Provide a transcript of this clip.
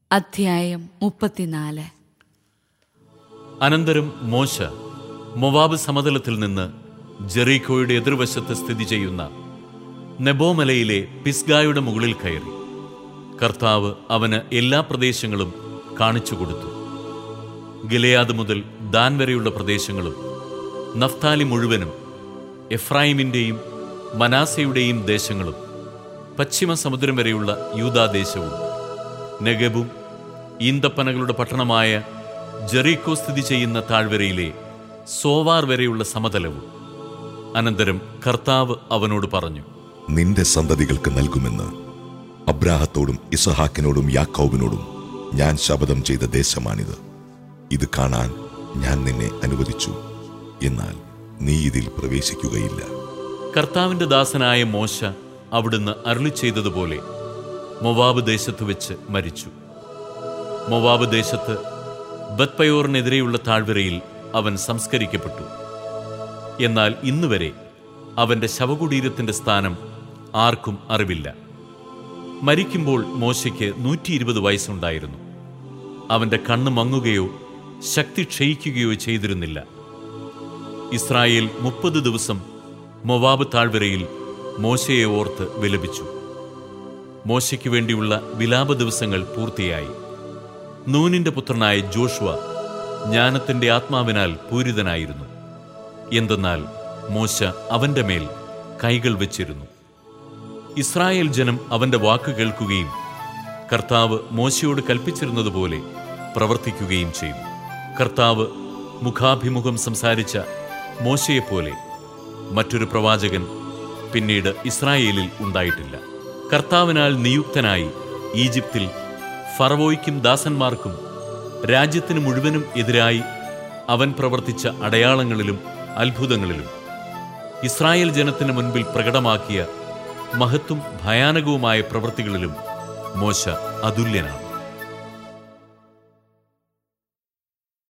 അധ്യായം മുപ്പത്തിനാല് അനന്തരം മോശ മൊവാബ് സമതലത്തിൽ നിന്ന് ജെറീക്കോയുടെ എതിർവശത്ത് സ്ഥിതി ചെയ്യുന്ന നെബോമലയിലെ പിസ്ഗായുടെ മുകളിൽ കയറി കർത്താവ് അവന് എല്ലാ പ്രദേശങ്ങളും കാണിച്ചു കൊടുത്തു ഗിലയാദ് മുതൽ ദാൻ വരെയുള്ള പ്രദേശങ്ങളും നഫ്താലി മുഴുവനും എഫ്രായിമിൻ്റെയും മനാസയുടെയും ദേശങ്ങളും പശ്ചിമ സമുദ്രം വരെയുള്ള യൂദാദേശവും നെഗബും ഈന്തപ്പനകളുടെ പട്ടണമായ ജെറീക്കോ സ്ഥിതി ചെയ്യുന്ന താഴ്വരയിലെ സോവാർ വരെയുള്ള സമതലവും അനന്തരം കർത്താവ് അവനോട് പറഞ്ഞു നിന്റെ സന്തതികൾക്ക് നൽകുമെന്ന് അബ്രാഹത്തോടും ഇസഹാക്കിനോടും യാക്കോബിനോടും ഞാൻ ശപഥം ചെയ്ത ദേശമാണിത് ഇത് കാണാൻ ഞാൻ നിന്നെ അനുവദിച്ചു എന്നാൽ നീ ഇതിൽ പ്രവേശിക്കുകയില്ല കർത്താവിന്റെ ദാസനായ മോശ അവിടുന്ന് അരുളി ചെയ്തതുപോലെ മൊവാബ് ദേശത്ത് വെച്ച് മരിച്ചു മൊവാബ് ദേശത്ത് ബത്പയോറിനെതിരെയുള്ള താഴ്വരയിൽ അവൻ സംസ്കരിക്കപ്പെട്ടു എന്നാൽ ഇന്നുവരെ അവന്റെ ശവകുടീരത്തിന്റെ സ്ഥാനം ആർക്കും അറിവില്ല മരിക്കുമ്പോൾ മോശയ്ക്ക് നൂറ്റി ഇരുപത് വയസ്സുണ്ടായിരുന്നു അവന്റെ കണ്ണ് മങ്ങുകയോ ശക്തി ക്ഷയിക്കുകയോ ചെയ്തിരുന്നില്ല ഇസ്രായേൽ മുപ്പത് ദിവസം മൊവാബ് താഴ്വരയിൽ മോശയെ ഓർത്ത് വിലപിച്ചു മോശയ്ക്ക് വേണ്ടിയുള്ള വിലാപ ദിവസങ്ങൾ പൂർത്തിയായി നൂനിന്റെ പുത്രനായ ജോഷുവ ജ്ഞാനത്തിന്റെ ആത്മാവിനാൽ പൂരിതനായിരുന്നു എന്തെന്നാൽ മോശ അവന്റെ മേൽ കൈകൾ വെച്ചിരുന്നു ഇസ്രായേൽ ജനം അവന്റെ വാക്ക് കേൾക്കുകയും കർത്താവ് മോശയോട് കൽപ്പിച്ചിരുന്നതുപോലെ പ്രവർത്തിക്കുകയും ചെയ്തു കർത്താവ് മുഖാഭിമുഖം സംസാരിച്ച മോശയെപ്പോലെ മറ്റൊരു പ്രവാചകൻ പിന്നീട് ഇസ്രായേലിൽ ഉണ്ടായിട്ടില്ല കർത്താവിനാൽ നിയുക്തനായി ഈജിപ്തിൽ ഫറവോയ്ക്കും ദാസന്മാർക്കും രാജ്യത്തിന് മുഴുവനും എതിരായി അവൻ പ്രവർത്തിച്ച അടയാളങ്ങളിലും അത്ഭുതങ്ങളിലും ഇസ്രായേൽ ജനത്തിന് മുൻപിൽ പ്രകടമാക്കിയ മഹത്തും ഭയാനകവുമായ പ്രവൃത്തികളിലും മോശ അതുല്യനാണ്